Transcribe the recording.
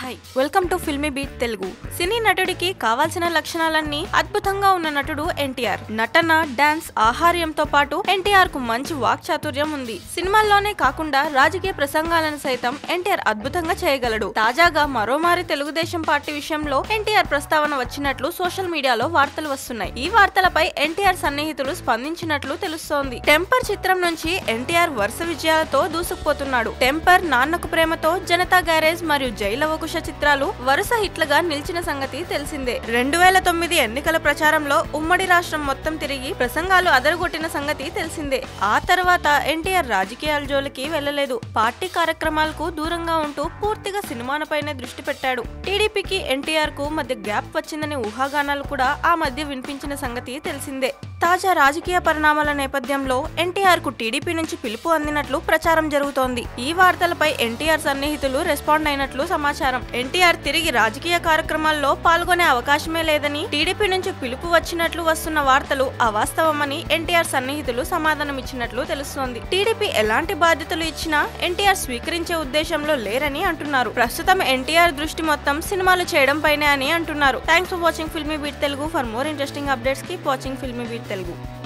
hi welcome to Filmy Beat Telugu సినీ నటుడికి కావాల్సిన లక్షణాలన్నీ అద్భుతంగా ఉన్న నటుడు ఎన్టీఆర్ నటన డాన్స్ ఆహార్యంతో పాటు ఎన్టీఆర్ కు మంచి వాక్ చాతుర్యం ఉంది సినిమాల్లోనే కాకుండా రాజకీయ ప్రసంగాలను సైతం ఎన్టీఆర్ అద్భుతంగా చేయగలడు తాజాగా మరోమారి తెలుగుదేశం పార్టీ విషయంలో ఎన్టీఆర్ ప్రస్తావన వచ్చినట్లు సోషల్ మీడియాలో వార్తలు వస్తున్నాయి ఈ వార్తలపై ఎన్టీఆర్ సన్నిహితులు స్పందించినట్లు తెలుస్తోంది టెంపర్ చిత్రం నుంచి ఎన్టీఆర్ వరుస విజయాలతో దూసుకుపోతున్నాడు టెంపర్ నాన్నకు ప్రేమతో జనతా గ్యారేజ్ మరియు జైలవకుశ చిత్రాలు వరుస హిట్లుగా నిలిచిన సంగతి తెలిసిందే రెండు వేల తొమ్మిది ఎన్నికల ప్రచారంలో ఉమ్మడి రాష్ట్రం మొత్తం తిరిగి ప్రసంగాలు అదరగొట్టిన సంగతి తెలిసిందే ఆ తర్వాత ఎన్టీఆర్ రాజకీయాల జోలికి వెళ్లలేదు పార్టీ కార్యక్రమాలకు దూరంగా ఉంటూ పూర్తిగా సినిమాలపైనే దృష్టి పెట్టాడు టీడీపీకి ఎన్టీఆర్ కు మధ్య గ్యాప్ వచ్చిందనే ఊహాగానాలు కూడా ఆ మధ్య వినిపించిన సంగతి తెలిసిందే తాజా రాజకీయ పరిణామాల నేపథ్యంలో ఎన్టీఆర్ కు టీడీపీ నుంచి పిలుపు అందినట్లు ప్రచారం జరుగుతోంది ఈ వార్తలపై ఎన్టీఆర్ సన్నిహితులు రెస్పాండ్ అయినట్లు సమాచారం ఎన్టీఆర్ తిరిగి రాజకీయ కార్యక్రమాల్లో పాల్గొనే అవకాశమే లేదని టీడీపీ నుంచి పిలుపు వచ్చినట్లు వస్తున్న వార్తలు అవాస్తవమని ఎన్టీఆర్ సన్నిహితులు సమాధానమిచ్చినట్లు తెలుస్తోంది టీడీపీ ఎలాంటి బాధ్యతలు ఇచ్చినా ఎన్టీఆర్ స్వీకరించే ఉద్దేశంలో లేరని అంటున్నారు ప్రస్తుతం ఎన్టీఆర్ దృష్టి మొత్తం సినిమాలు చేయడం పైనే అని అంటున్నారు thanks for watching Filmy Beat Telugu for more interesting updates keep watching Filmy Beat Telugu